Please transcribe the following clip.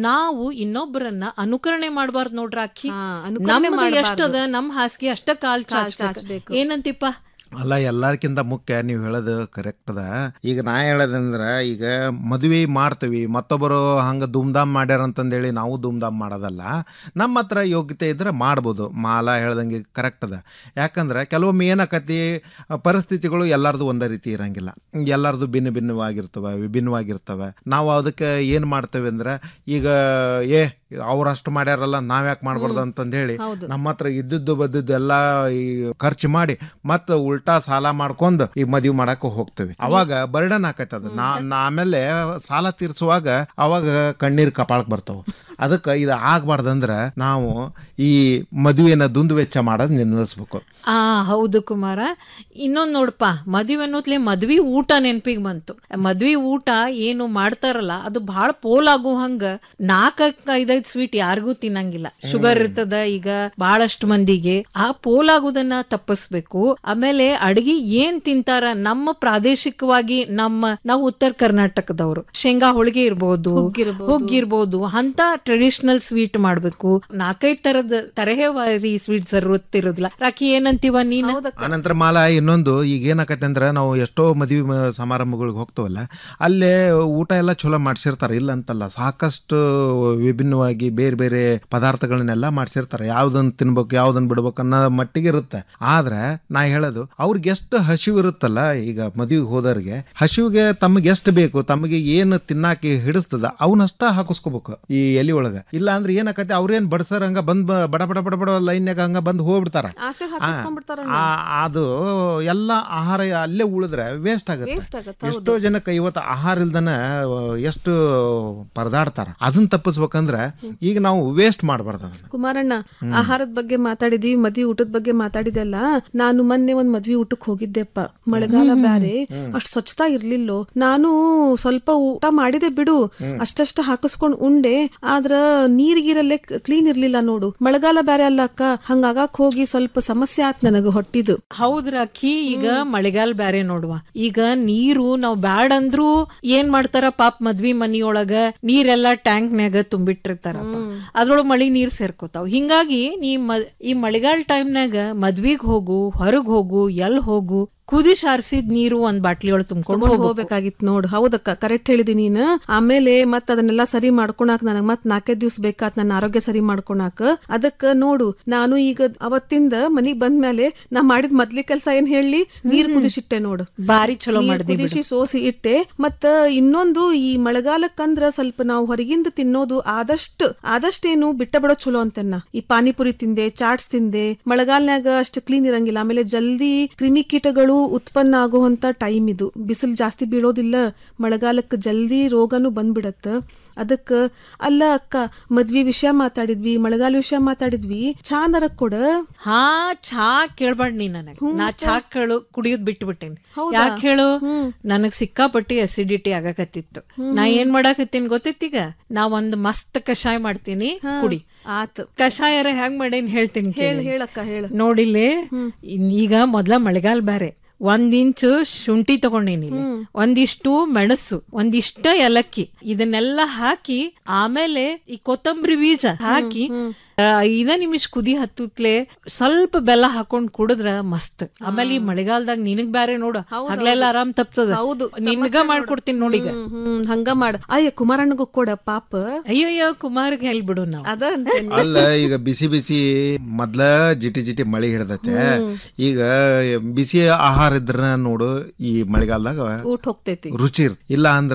ನಾವು ಇನ್ನೊಬ್ಬರನ್ನ ಅನುಕರಣೆ ಮಾಡಬಾರ್ದು ನೋಡ್ರ ಅಕ್ಕಿ ಹಾ, ಅನುಕರಣೆ ನಮ್ದು ಮಾಡ್ಬಾರ್ದು. ಎಷ್ಟದ ನಮ್ ಹಾಸಿಗೆ ಅಷ್ಟ ಕಾಲ್ ಕಾಲ್ ಚಾಚ್ಬೇಕು ಚಾಚ್ಬೇಕು. ಏನಂತಿಪ್ಪ ಅಲ್ಲ ಎಲ್ಲದಕ್ಕಿಂತ ಮುಖ್ಯ ನೀವು ಹೇಳೋದು ಕರೆಕ್ಟ್ ಅದ ಈಗ ನಾ ಹೇಳೋದಂದ್ರೆ ಈಗ ಮದುವೆ ಮಾಡ್ತೀವಿ ಮತ್ತೊಬ್ಬರು ಹಂಗೆ ಧೂಮ್ಧಾಮ್ ಮಾಡ್ಯಾರ ಅಂತಂದೇಳಿ ನಾವು ಧೂಮ್ಧಾಮ್ ಮಾಡೋದಲ್ಲ ನಮ್ಮ ಹತ್ರ ಯೋಗ್ಯತೆ ಇದ್ರೆ ಮಾಡ್ಬೋದು ಮಾಲ ಹೇಳ್ದಂಗೆ ಕರೆಕ್ಟ್ ಅದ ಯಾಕಂದ್ರೆ ಕೆಲವೊಮ್ಮೆ ಏನಾಕತಿ ಪರಿಸ್ಥಿತಿಗಳು ಎಲ್ಲರದು ಒಂದೇ ರೀತಿ ಇರಂಗಿಲ್ಲ ಎಲ್ಲರದು ಭಿನ್ನ ಭಿನ್ನವಾಗಿರ್ತವೆ ವಿಭಿನ್ನವಾಗಿರ್ತವೆ ನಾವು ಅದಕ್ಕೆ ಏನು ಮಾಡ್ತೇವೆ ಅಂದ್ರೆ ಈಗ ಏ ಅವ್ರಷ್ಟು ಮಾಡ್ಯಾರಲ್ಲ ನಾವ್ಯಾಕೆ ಮಾಡ್ಬಾರ್ದು ಅಂತಂದು ಹೇಳಿ ಹೌದು. ನಮ್ಮ ಹತ್ರ ಇದ್ದದ್ದು ಬದ್ದದ್ದು ಎಲ್ಲ ಈ ಖರ್ಚು ಮಾಡಿ ಮತ್ತೆ ಉಲ್ಟಾ ಸಾಲ ಮಾಡ್ಕೊಂಡು ಈ ಮದ್ವಿ ಮಾಡಕ್ಕೆ ಹೋಗ್ತೇವೆ ಅವಾಗ ಬರ್ಡನ್ ಆಕೈತೆ ಅದು ನಾ ನಾ ಆಮೇಲೆ ಸಾಲ ತೀರ್ಸುವಾಗ ಅವಾಗ ಕಣ್ಣೀರ್ ಕಪಾಳಕ್ ಬರ್ತಾವ ಅದಕ್ಕೆ ಇದು ಆಗ್ಬಾರ್ದಂದ್ರೆ ನಾವು ಈ ಮದುವೆನ ದುಂದು ವೆಚ್ಚ ಮಾಡೋದು ನಿಲ್ಲಿಸ್ಬೇಕು ಆ ಹೌದು ಕುಮಾರ ಇನ್ನೊಂದ್ ನೋಡಪ್ಪ ಮದ್ವೆ ಅನ್ನೋತ್ಲೆ ಮದ್ವಿ ಊಟ ನೆನ್ಪಿಗ್ ಬಂತು ಮದ್ವಿ ಊಟ ಏನು ಮಾಡ್ತಾರಲ್ಲ ಅದು ಬಹಳ ಪೋಲ್ ಆಗೋ ಹಂಗ ನಾಲ್ಕ ಐದೈದ್ ಸ್ವೀಟ್ ಯಾರಿಗೂ ತಿನ್ನಂಗಿಲ್ಲ ಶುಗರ್ ಇರ್ತದ ಈಗ ಬಹಳಷ್ಟು ಮಂದಿಗೆ ಆ ಪೋಲ್ ಆಗೋದನ್ನ ತಪ್ಪಿಸ್ಬೇಕು ಆಮೇಲೆ ಅಡಿಗೆ ಏನ್ ತಿಂತಾರ ನಮ್ಮ ಪ್ರಾದೇಶಿಕವಾಗಿ ನಮ್ಮ ನಾವು ಉತ್ತರ ಕರ್ನಾಟಕದವರು ಶೇಂಗಾ ಹೋಳಿಗೆ ಇರ್ಬೋದು ಹುಗ್ಗಿರ್ಬೋದು. ಹುಗ್ಗಿರ್ಬೋದು ಅಂತ ಟ್ರೆಡಿಷನಲ್ ಸ್ವೀಟ್ ಮಾಡ್ಬೇಕು ನಾಲ್ಕೈದ್ ತರದ ತರಹೇವಾರಿ ಸ್ವೀಟ್ ಜರುರತ್ ಇರೋದಿಲ್ಲ ರಾಕಿ ಏನಂತೀವ ನೀನ್ ಹೌದಕ್ಕ ಆನಂತರ ಮಾಲ ಇನ್ನೊಂದು ಈಗ ಏನಾಕೈತೆ ಅಂದ್ರೆ ನಾವು ಎಷ್ಟೋ ಮದುವೆ ಮ- ಸಮಾರಂಭಗಳಿಗೆ ಹೋಗ್ತವಲ್ಲ ಅಲ್ಲೇ ಊಟ ಎಲ್ಲ ಚಲೋ ಮಾಡ್ಸಿರ್ತಾರೆ ಇಲ್ಲ ಅಂತಲ್ಲ ಸಾಕಷ್ಟು ವಿಭಿನ್ನವಾಗಿ ಬೇರೆ ಬೇರೆ ಪದಾರ್ಥಗಳನ್ನೆಲ್ಲ ಮಾಡ್ಸಿರ್ತಾರೆ ಯಾವ್ದನ್ನ ತಿನ್ಬೇಕು ಯಾವ್ದನ್ನ ಬಿಡ್ಬೇಕು ಅನ್ನೋ ಮಟ್ಟಿಗೆ ಇರುತ್ತೆ ಆದ್ರೆ ನಾ ಹೇಳೋದು ಅವ್ರಿಗೆ ಎಷ್ಟು ಹಸಿವು ಇರುತ್ತಲ್ಲ ಈಗ ಮದುವೆಗೆ ಹೋದವ್ರಿಗೆ ಹಸಿವಿಗೆ ತಮಗೆ ಎಷ್ಟು ಬೇಕು ತಮಗೆ ಏನು ತಿನ್ನಾಕಿ ಹಿಡಿಸ್ತದ ಅವನ್ನಷ್ಟ ಹಾಕಿಸ್ಕೋಬೇಕು ಈ ಎಲಿ ಒಳಗ ಇಲ್ಲ ಅಂದ್ರೆ ಏನಾಕತಿ ಅವ್ರೇನ್ ಬಡ್ಸರ್ ಹಂಗ ಬಂದ್ ಬ- ಬಡ ಬಡ ಬಡ ಬಡ ಲೈನ್ಯಾಗ ಹಂಗ ಬಂದ್ ಹೋಗ್ಬಿಡ್ತಾರ ಆಸೆ ಹಾಕಿಸ್ಕೊಂಡ್ಬಿಡ್ತಾರ ಆ- ಅದು ಎಲ್ಲ ಆಹಾರ ಅಲ್ಲೇ ಉಳಿದ್ರೆ ವೇಸ್ಟ್ ಆಗುತ್ತೆ ವೇಸ್ಟ್ ಆಗತ್ತ ಎಷ್ಟೋ ಜನಕ್ಕೆ ಇವತ್ತು ಆಹಾರ ಇಲ್ದನ ಎಷ್ಟು ಪರದಾಡ್ತಾರ ಅದನ್ನ ತಪ್ಪಿಸ್ಬೇಕಂದ್ರೆ ಈಗ ನಾವು ವೇಸ್ಟ್ ಮಾಡಬಾರ್ದು ಅದನ್ನ ಕುಮಾರಣ್ಣ ಆಹಾರದ ಬಗ್ಗೆ ಮಾತಾಡಿದ್ವಿ ಮದ್ವಿ ಊಟದ ಬಗ್ಗೆ ಮಾತಾಡಿದೆಲ್ಲ ನಾನು ಮೊನ್ನೆ ಒಂದ್ ಮದ್ವಿ ಊಟಕ್ ಹೋಗಿದ್ದೆಪ್ಪ ಮಳೆಗಾಲ ಬ್ಯಾರೆ ಅಷ್ಟ್ ಸ್ವಚ್ಛತಾ ಇರ್ಲಿಲ್ಲೋ ನಾನು ಸ್ವಲ್ಪ ಊಟ ಮಾಡಿದೆ ಬಿಡು ಅಷ್ಟಷ್ಟ ಹಾಕಿಸ್ಕೊಂಡ್ ಉಂಡೆ ಆದ್ರ ನೀರ್ ಗೀರಲ್ಲೇ ಕ್ಲೀನ್ ಇರ್ಲಿಲ್ಲ ನೋಡು ಮಳೆಗಾಲ ಬ್ಯಾರೆ ಅಲ್ಲ ಅಕ್ಕ ಹಂಗಾಗಕ್ ಹೋಗಿ ಸ್ವಲ್ಪ ಸಮಸ್ಯೆ ಆತ್ ನನಗ ಹೊಟ್ಟಿದು ಹೌದ್ರ ಅಕ್ಕಿ ಈಗ ಮಳೆಗಾಲ ಬ್ಯಾರೆ ನೋಡುವ ಈಗ ನೀರು ನಾವ್ ಬ್ಯಾಡ್ ಅಂದ್ರು ಏನ್ ಮಾಡ್ತಾರ ಪಾಪ್ ಮದ್ವಿ ಮನಿಯೊಳಗ ನೀರೆಲ್ಲಾ ಟ್ಯಾಂಕ್ನ್ಯಾಗ ತುಂಬಿಟ್ಟಿರ್ತಾರಪ್ಪ ಅದ್ರೊಳಗ್ ಮಳಿ ನೀರ್ ಸೇರ್ಕೋತಾವ್ ಹಿಂಗಾಗಿ ನೀ ಮ- ಈ ಮಳೆಗಾಲ ಟೈಮ್ನಾಗ ಮದ್ವಿಗ್ ಹೋಗು ಹೊರಗ್ ಹೋಗು ಎಲ್ ಹೋಗು ಕುದಿ ಸಾರಿಸಿದ ನೀರು ಒಂದ್ ಬಾಟ್ಲಿ ಒಳಗ್ ತುಂಬ್ಕೊಂಡು ತಗೊಂಡ್ ಹೋಗ್ಬೇಕು ಹೋಗ್ಬೇಕಾಗಿತ್ತು ನೋಡು ಹೌದಕ್ಕ ಕರೆಕ್ಟ್ ಹೇಳಿದಿ ನೀನ್ ಆಮೇಲೆ ಮತ್ ಅದನ್ನೆಲ್ಲ ಸರಿ ಮಾಡ್ಕೊಳಕ್ ನನಗ್ ಮತ್ ನಾಲ್ಕೈದ್ ದಿವ್ಸ ಬೇಕಾತ್ ನನ್ನ ಆರೋಗ್ಯ ಸರಿ ಮಾಡ್ಕೊಳಕ್ ಅದಕ್ಕ ನೋಡು ನಾನು ಈಗ ಅವತ್ತಿಂದ ಮನಿಗ್ ಬಂದ್ಮೇಲೆ ನಾ ಮಾಡಿದ ಮೊದ್ಲಿ ಕೆಲ್ಸ ಏನ್ ಹೇಳಿ ನೀರ್ ಕುದಿಸಿಟ್ಟೆ ನೋಡು ಬಾರಿ ಚಲೋ ನೀರ್ ಮಾಡ್ದಿ ಬಿಡು. ಕುದಿಸಿ ಸೋಸಿ ಇಟ್ಟೆ ಮತ್ತ ಇನ್ನೊಂದು ಈ ಮಳೆಗಾಲಕ್ಕಂದ್ರ ಸ್ವಲ್ಪ ನಾವು ಹೊರಗಿಂದ ತಿನ್ನೋದು ಆದಷ್ಟು ಆದಷ್ಟೇನು ಬಿಟ್ಟ ಬಿಡೋ ಚಲೋ ಅಂತೆನ್ನ ಈ ಪಾನಿಪುರಿ ತಿಂದೆ ಚಾಟ್ಸ್ ತಿಂದೆ ಮಳೆಗಾಲನ್ಯಾಗ ಅಷ್ಟು ಕ್ಲೀನ್ ಇರಂಗಿಲ್ಲ ಆಮೇಲೆ ಜಲ್ದಿ ಕ್ರಿಮಿಕೀಟಗಳು ಉತ್ಪನ್ನ ಆಗುವಂತ ಟೈಮ್ ಇದು ಬಿಸಿಲು ಜಾಸ್ತಿ ಬೀಳೋದಿಲ್ಲ ಮಳೆಗಾಲಕ್ಕೆ ಜಲ್ದಿ ರೋಗನು ಬಂದ್ಬಿಡತ್ತ ಅದಕ್ಕ ಅಲ್ಲ ಅಕ್ಕ ಮದ್ವಿ ವಿಷಯ ಮಾತಾಡಿದ್ವಿ ಮಳೆಗಾಲ ವಿಷಯ ಮಾತಾಡಿದ್ವಿ ಚಾನರ ಕೊಡ ಹಾ ಚಾ ಕೇಳ್ಬಾರ್ದ್ ನೀ ನನಗ್ ನಾ ಚಾ ಕೇಳು ಕುಡಿಯೋದ್ ಬಿಟ್ಬಿಟ್ಟೇನಿ ಹೌದಾ? ಯಾಕೆ ಹೇಳು ನನಗ್ ಸಿಕ್ಕಾಪಟ್ಟಿ ಅಸಿಡಿಟಿ ಆಗಕತ್ತಿತ್ತು ನಾ ಏನ್ ಮಾಡಾಕತ್ತೀನಿ ಗೊತ್ತೈತೀಗ ನಾ ಒಂದ್ ಮಸ್ತ್ ಕಷಾಯ ಮಾಡ್ತೀನಿ ಕುಡಿ ಆತ್ ಕಷಾಯರ ಹೆಂಗ್ ಮಾಡೇನ್ ಹೇಳ್ತೀನಿ ಹೇಳ ಕೇಳು. ಹೇಳಕ್ಕ ಹೇಳ ನೋಡಿಲ್ಲಿ ಇನ್ ಈಗ ಮೊದ್ಲ ಮಳೆಗಾಲ ಬ್ಯಾರೆ ಒಂದ್ ಇಂಚು ಶುಂಠಿ ತಗೊಂಡೇನಿ ಇಲ್ಲಿ. ಒಂದಿಷ್ಟು ಮೆಣಸು ಒಂದಿಷ್ಟ ಏಲಕ್ಕಿ ಇದನ್ನೆಲ್ಲ ಹಾಕಿ ಆಮೇಲೆ ಈ ಕೊತ್ತಂಬರಿ ಬೀಜ ಹಾಕಿ ಆ, ಐದ ನಿಮಿಷ ಕುದಿ ಹತ್ತುತ್ಲೆ ಸ್ವಲ್ಪ ಬೆಲ್ಲ ಹಾಕೊಂಡ್ ಕುಡಿದ್ರ ಮಸ್ತ್ ಆಮೇಲೆ ಈ ಮಳೆಗಾಲದಾಗ ನಿನಗ್ ಬ್ಯಾರೆ ನೋಡು ಹಗ್ಲೆಲ್ಲ ಆರಾಮ್ ತಪ್ತದ ಹೌದು ನಿನ್ಗ ಮಾಡ್ಕೊಡ್ತೀನಿ ನೋಡೀಗ ಹ್ಮ್, ಹ್ಮ್ ಹಂಗ ಮಾಡ ಅಯ್ಯ ಕುಮಾರಣ್ಣಗೂ ಕೊಡ ಪಾಪ ಅಯ್ಯಯ್ಯೋ ಕುಮಾರ್ಗ್ ಹೇಳ್ಬಿಡು ನಾವು ಅದ ಅಂತೇನಿ. ಅಲ್ಲ ಈಗ ಬಿಸಿ ಬಿಸಿ ಮೊದ್ಲ ಜಿಟಿ ಜಿಟಿ ಮಳಿ ಹಿಡ್ದೈತೆ ಈಗ ಬಿಸಿ ಆಹಾರ ಇದ್ರ ನೋಡು ಈ ಮಳೆಗಾಲದಾಗ ಊಟ ಹೋಗ್ತೈತಿ ರುಚಿ ಇರ್ತ ಇಲ್ಲ ಅಂದ್ರ